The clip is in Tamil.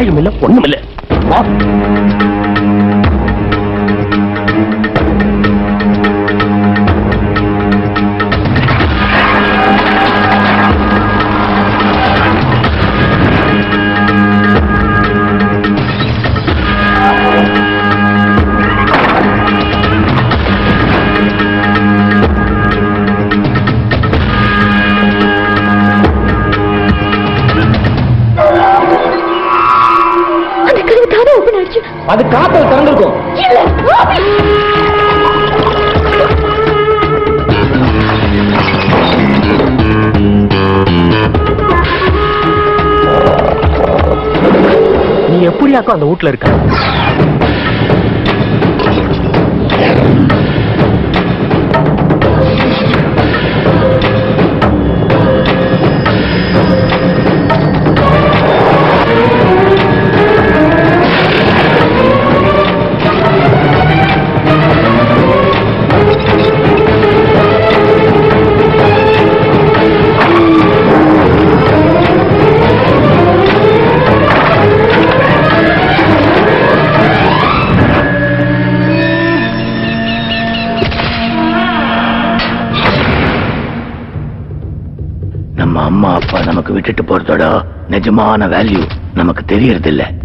விவேகம் இல்ல ஒண்ணும் இல்ல வா அந்த கதவு தானே ஓபன் ஆயிடுச்சு அது காத்தல் திறந்திருக்கும் இல்ல ஆபி! நீ எப்படியாக்கும் அந்த வீட்ல இருக்க நம்ம அம்மா அப்பா நமக்கு விட்டுட்டு போறதோட நிஜமான வேல்யூ நமக்கு தெரியறது இல்ல